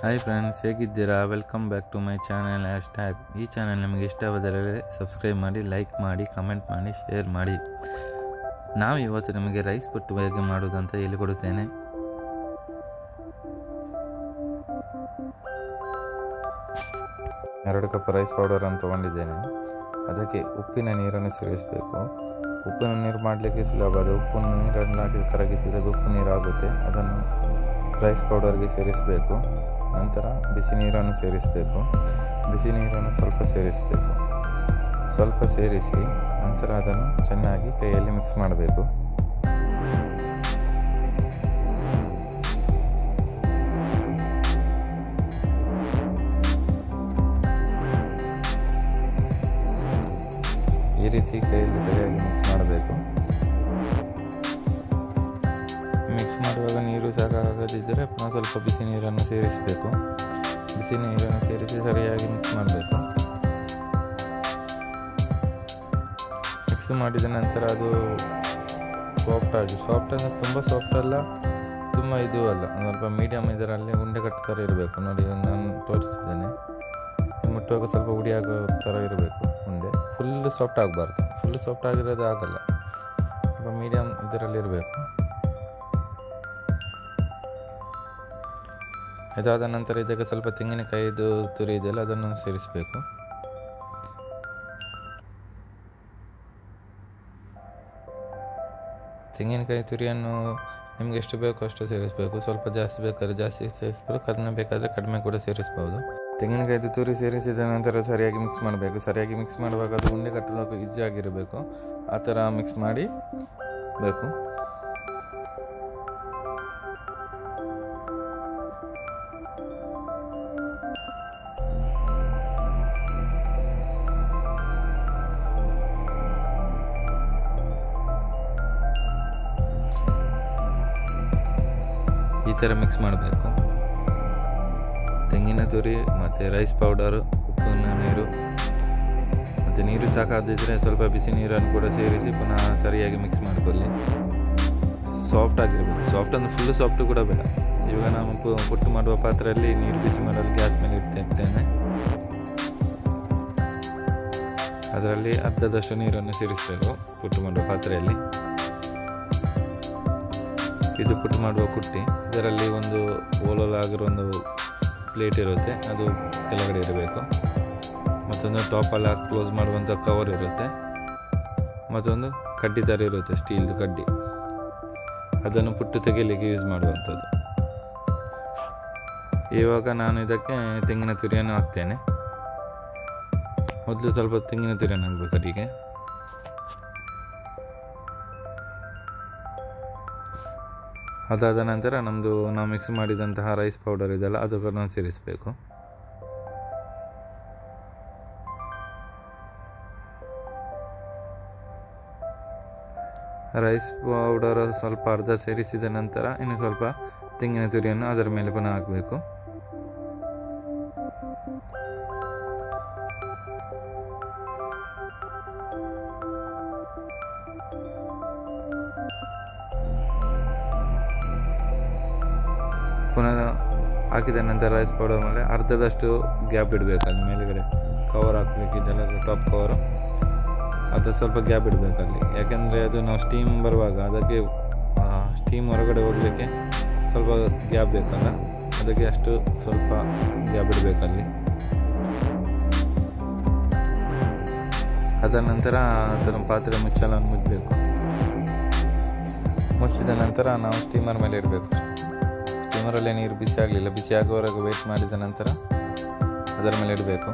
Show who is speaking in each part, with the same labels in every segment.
Speaker 1: hi friends ಹೇಗಿದ್ದೀರಾ welcome back to my channel hashtag ಈ channel ನಿಮಗೆ ಇಷ್ಟವಾದರೆ ಸಬ್ಸ್ಕ್ರೈಬ್ ಮಾಡಿ ಲೈಕ್ ಮಾಡಿ ಕಮೆಂಟ್ ಮಾಡಿ ಶೇರ್ ಮಾಡಿ ನಾವು ಇವತ್ತು ನಿಮಗೆ ರೈಸ್ ಪುಟ್ಟು ಹೇಗೆ ಮಾಡೋದಂತ ಹೇಳಿಕೊಡುತ್ತೇನೆ
Speaker 2: ಎರಡು ಕಪ್ ರೈಸ್ ಪೌಡರನ್ನು ತೊಗೊಂಡಿದ್ದೇನೆ ಅದಕ್ಕೆ ಉಪ್ಪಿನ ನೀರನ್ನು ಸೇರಿಸಬೇಕು ಉಪ್ಪಿನ ನೀರು ಮಾಡಲಿಕ್ಕೆ ಸುಲಭ ಅದು ಉಪ್ಪು ನೀರನ್ನು ಹಾಕಿ ಕರಗಿಸಿದರೆ ಅದು ಉಪ್ಪು ನೀರು ಆಗುತ್ತೆ ಅದನ್ನು ರೈಸ್ ಪೌಡರ್ಗೆ ಸೇರಿಸಬೇಕು ನಂತರ ಬಿಸಿ ನೀರನ್ನು ಸೇರಿಸಬೇಕು ಬಿಸಿ ನೀರನ್ನು ಸ್ವಲ್ಪ ಸೇರಿಸಬೇಕು ಸ್ವಲ್ಪ ಸೇರಿಸಿ ನಂತರ ಅದನ್ನು ಚೆನ್ನಾಗಿ ಕೈಯಲ್ಲಿ ಮಿಕ್ಸ್ ಮಾಡಬೇಕು ಈ ರೀತಿ ಕೈಯಲ್ಲಿ ಸರಿಯಾಗಿ ಮಿಕ್ಸ್ ಮಾಡಬೇಕು ಮಿಕ್ಸ್ ಮಾಡುವಾಗ ನೀರು ಸಾಕಾಗದಿದ್ದರೆ ಪುನಃ ಸ್ವಲ್ಪ ಬಿಸಿ ನೀರನ್ನು ಸೇರಿಸಬೇಕು ಬಿಸಿ ನೀರನ್ನು ಸೇರಿಸಿ ಸರಿಯಾಗಿ ಮಿಕ್ಸ್ ಮಾಡಬೇಕು ಮಿಕ್ಸ್ ಮಾಡಿದ ನಂತರ ಅದು ಸಾಫ್ಟ್ ಆಗಿ ಸಾಫ್ಟ್ ಅಂದರೆ ತುಂಬ ಸಾಫ್ಟ್ ಅಲ್ಲ ತುಂಬ ಇದು ಅಲ್ಲ ಒಂದು ಸ್ವಲ್ಪ ಮೀಡಿಯಮ್ ಇದರಲ್ಲಿ ಉಂಡೆ ಕಟ್ಟು ಥರ ಇರಬೇಕು ನೋಡಿ ನಾನು ತೋರಿಸಿದ್ದೇನೆ ಮುಟ್ಟುವಾಗ ಸ್ವಲ್ಪ ಉಡಿ ಆಗೋ ಥರ ಇರಬೇಕು ಉಂಡೆ ಫುಲ್ ಸಾಫ್ಟ್ ಆಗಬಾರ್ದು ಫುಲ್ ಸಾಫ್ಟ್ ಆಗಿರೋದು ಆಗಲ್ಲ ಸ್ವಲ್ಪ ಮೀಡಿಯಮ್ ಇದರಲ್ಲಿ ಇರಬೇಕು ಇದಾದ ನಂತರ ಇದಕ್ಕೆ ಸ್ವಲ್ಪ ತೆಂಗಿನಕಾಯಿದು ತುರಿ ಇದೆಯಲ್ಲ ಅದನ್ನು ಸೇರಿಸಬೇಕು ತೆಂಗಿನಕಾಯಿ ತುರಿಯನ್ನು ನಿಮಗೆ ಎಷ್ಟು ಬೇಕೋ ಅಷ್ಟು ಸೇರಿಸಬೇಕು ಸ್ವಲ್ಪ ಜಾಸ್ತಿ ಬೇಕಾದ್ರೆ ಜಾಸ್ತಿ ಸೇರಿಸ್ಬೋದು ಕಡಿಮೆ ಬೇಕಾದರೆ ಕಡಿಮೆ ಕೂಡ ಸೇರಿಸ್ಬೋದು ತೆಂಗಿನಕಾಯಿ ತುರಿ ಸೇರಿಸಿದ ನಂತರ ಸರಿಯಾಗಿ ಮಿಕ್ಸ್ ಮಾಡಬೇಕು ಸರಿಯಾಗಿ ಮಿಕ್ಸ್ ಮಾಡುವಾಗ ಅದು ಉಂಡೆ ಕಟ್ಟಲು ಈಸಿ ಆಗಿರಬೇಕು ಆ ಥರ ಮಿಕ್ಸ್ ಮಾಡಿ ಬೇಕು ಈ ಥರ ಮಿಕ್ಸ್ ಮಾಡಬೇಕು ತೆಂಗಿನ ತುರಿ ಮತ್ತು ರೈಸ್ ಪೌಡರು ಉಪ್ಪಿನ ನೀರು ಮತ್ತು ನೀರು ಸಾಕಾದಿದ್ದರೆ ಸ್ವಲ್ಪ ಬಿಸಿ ನೀರನ್ನು ಕೂಡ ಸೇರಿಸಿ ಪುನಃ ಸರಿಯಾಗಿ ಮಿಕ್ಸ್ ಮಾಡಿಕೊಳ್ಳಿ ಸಾಫ್ಟ್ ಆಗಿರಬೇಕು ಸಾಫ್ಟ್ ಅಂದರೆ ಫುಲ್ ಸಾಫ್ಟ್ ಕೂಡ ಬೇಡ ಇವಾಗ ನಾನು ಪು- ಪುಟ್ಟು ಮಾಡುವ ಪಾತ್ರೆಯಲ್ಲಿ ನೀರು ಬಿಸಿ ಮಾಡಲು ಗ್ಯಾಸ್ ಮೇಲೆ ಇಡ್ತಾ ಇರ್ತೇನೆ ಅದರಲ್ಲಿ ಅರ್ಧದಷ್ಟು ನೀರನ್ನು ಸೇರಿಸಬೇಕು ಪುಟ್ಟು ಮಾಡುವ ಪಾತ್ರೆಯಲ್ಲಿ ಇದು ಪುಟ್ಟು ಮಾಡುವ ಕುಟ್ಟಿ ಇದರಲ್ಲಿ ಒಂದು ಓಲಲಾಗಿರೋ ಒಂದು ಪ್ಲೇಟ್ ಇರುತ್ತೆ ಅದು ಕೆಳಗಡೆ ಇರಬೇಕು ಮತ್ತೊಂದು ಟಾಪಲ್ಲಿ ಹಾಕಿ ಕ್ಲೋಸ್ ಮಾಡುವಂಥ ಕವರ್ ಇರುತ್ತೆ ಮತ್ತೊಂದು ಕಡ್ಡಿ ಥರ ಇರುತ್ತೆ ಸ್ಟೀಲ್ದು ಕಡ್ಡಿ ಅದನ್ನು ಪುಟ್ಟು ತೆಗೆಯಲಿಕ್ಕೆ ಯೂಸ್ ಮಾಡುವಂಥದ್ದು ಇವಾಗ ನಾನು ಇದಕ್ಕೆ ತೆಂಗಿನ ತುರಿಯನ್ನು ಹಾಕ್ತೇನೆ ಮೊದಲು ಸ್ವಲ್ಪ ತೆಂಗಿನ ತುರಿಯನ್ನು ಹಾಕಬೇಕು ಅಡಿಗೆ ಅದಾದ ನಂತರ ನಮ್ಮದು ನಾವು ಮಿಕ್ಸ್ ಮಾಡಿದಂತಹ ರೈಸ್ ಪೌಡರ್ ಇದೆಲ್ಲ ಅದನ್ನು ಸೇರಿಸಬೇಕು ರೈಸ್ ಪೌಡರ್ ಸ್ವಲ್ಪ ಅರ್ಧ ಸೇರಿಸಿದ ನಂತರ ಇನ್ನು ಸ್ವಲ್ಪ ತೆಂಗಿನ ತುರಿಯನ್ನು ಅದರ ಮೇಲೆ ಪುನಃ ಹಾಕಬೇಕು ಪುನಃ ಹಾಕಿದ ನಂತರ ರೈಸ್ ಪೌಡರ್ ಮೇಲೆ ಅರ್ಧದಷ್ಟು ಗ್ಯಾಪ್ ಇಡಬೇಕು ಅಲ್ಲಿ ಮೇಲುಗಡೆ ಕವರ್ ಹಾಕ್ಲಿಕ್ಕೆ ಇದೆಲ್ಲ ಟಾಪ್ ಕವರು ಅದು ಸ್ವಲ್ಪ ಗ್ಯಾಪ್ ಇಡಬೇಕು ಅಲ್ಲಿ ಯಾಕೆಂದರೆ ಅದು ನಾವು ಸ್ಟೀಮ್ ಬರುವಾಗ ಅದಕ್ಕೆ ಸ್ಟೀಮ್ ಹೊರಗಡೆ ಹೋಗಲಿಕ್ಕೆ ಸ್ವಲ್ಪ ಗ್ಯಾಪ್ ಬೇಕಲ್ಲ ಅದಕ್ಕೆ ಅಷ್ಟು ಸ್ವಲ್ಪ ಗ್ಯಾಪ್ ಇಡಬೇಕಲ್ಲಿ ಅದರ ನಂತರ ಅದರ ಪಾತ್ರೆ ಮುಚ್ಚಲನ್ನು ಮುಚ್ಚಬೇಕು ಮುಚ್ಚಿದ ನಂತರ ನಾವು ಸ್ಟೀಮರ್ ಮೇಲೆ ಇಡಬೇಕು ಸ್ಟೀಮರಲ್ಲೇ ನೀರು ಬಿಸಿ ಆಗಲಿಲ್ಲ ಬಿಸಿ ಆಗುವವರೆಗೆ ವೆಯ್ಟ್ ಮಾಡಿದ ನಂತರ ಅದರ ಮೇಲೆ ಇಡಬೇಕು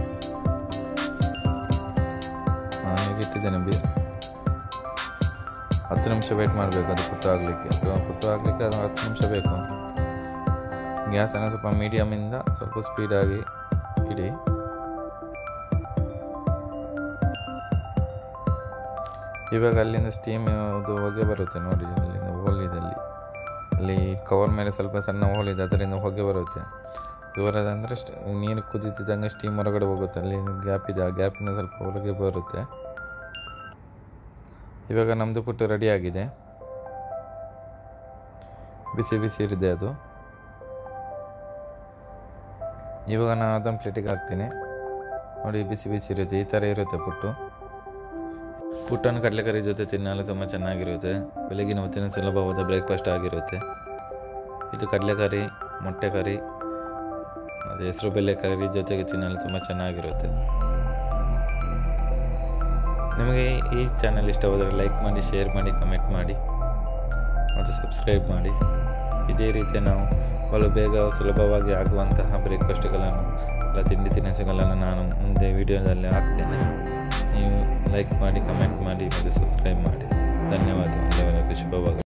Speaker 2: ಈಗ ಇಟ್ಟಿದ್ದೇನೆ ಬಿ ಹತ್ತು ನಿಮಿಷ ವೆಯ್ಟ್ ಮಾಡಬೇಕು ಅದು ಪುಟ್ಟು ಆಗಲಿಕ್ಕೆ ಅಥವಾ ಪುಟ್ಟು ಆಗಲಿಕ್ಕೆ ಅದು ಹತ್ತು ನಿಮಿಷ ಬೇಕು ಗ್ಯಾಸನ್ನು ಸ್ವಲ್ಪ ಮೀಡಿಯಮಿಂದ ಸ್ವಲ್ಪ ಸ್ಪೀಡಾಗಿ ಇಡಿ ಇವಾಗ ಅಲ್ಲಿಂದ ಸ್ಟೀಮ್ ಅದು ಹೊಗೆ ಬರುತ್ತೆ ನೋಡಿ ಅಲ್ಲಿಂದ ಹೋಲ್ ಇದೆ ಅಲ್ಲಿ ಅಲ್ಲಿ ಕವರ್ ಮೇಲೆ ಸ್ವಲ್ಪ ಸಣ್ಣ ಹೋಲ್ ಇದೆ ಅದರಿಂದ ಹೊಗೆ ಬರುತ್ತೆ ಬರೋದಂದರೆ ಸ್ಟ್ ನೀರು ಕುದೀತಿದ್ದಂಗೆ ಸ್ಟೀಮ್ ಹೊರಗಡೆ ಹೋಗುತ್ತೆ ಅಲ್ಲಿ ಗ್ಯಾಪ್ ಇದೆ ಆ ಗ್ಯಾಪಿಂದ ಸ್ವಲ್ಪ ಹೊರಗೆ ಬರುತ್ತೆ ಇವಾಗ ನಮ್ಮದು ಪುಟ್ಟು ರೆಡಿಯಾಗಿದೆ ಬಿಸಿ ಬಿಸಿ ಇರಿದೆ ಅದು ಇವಾಗ ನಾನು ಅದನ್ನು ಪ್ಲೇಟಿಗೆ ಹಾಕ್ತೀನಿ ನೋಡಿ ಬಿಸಿ ಬಿಸಿ ಇರುತ್ತೆ ಈ ಥರ ಇರುತ್ತೆ ಪುಟ್ಟು
Speaker 1: ಪುಟ್ಟನ್ನು ಕಡಲೆಕರಿ ಜೊತೆ ತಿನ್ನಲು ತುಂಬ ಚೆನ್ನಾಗಿರುತ್ತೆ ಬೆಳಗಿನ ಹೊತ್ತಿನ ಸುಲಭವಾದ ಬ್ರೇಕ್ಫಾಸ್ಟ್ ಆಗಿರುತ್ತೆ ಇದು ಕಡಲೆಕರಿ ಮೊಟ್ಟೆ ಕರಿ ಮತ್ತು ಹೆಸರು ಬೇಳೆ ಕರಿ ಜೊತೆಗೆ ತಿನ್ನಲು ತುಂಬ ಚೆನ್ನಾಗಿರುತ್ತೆ ನಿಮಗೆ ಈ ಚಾನಲ್ ಇಷ್ಟವಾದರೆ ಲೈಕ್ ಮಾಡಿ ಶೇರ್ ಮಾಡಿ ಕಮೆಂಟ್ ಮಾಡಿ ಮತ್ತು ಸಬ್ಸ್ಕ್ರೈಬ್ ಮಾಡಿ ಇದೇ ರೀತಿ ನಾವು ಬಲು ಬೇಗ ಸುಲಭವಾಗಿ ಆಗುವಂತಹ ಬ್ರೇಕ್ಫಾಸ್ಟ್ಗಳನ್ನು ಎಲ್ಲ ತಿಂಡಿ ತಿನಿಸುಗಳನ್ನು ನಾನು ಮುಂದೆ ವಿಡಿಯೋದಲ್ಲಿ ಹಾಕ್ತೇನೆ ನೀವು ಲೈಕ್ ಮಾಡಿ ಕಮೆಂಟ್ ಮಾಡಿ ಮತ್ತು ಸಬ್ಸ್ಕ್ರೈಬ್ ಮಾಡಿ ಧನ್ಯವಾದ ಎಲ್ಲರಿಗೂ ಶುಭವಾಗಲಿ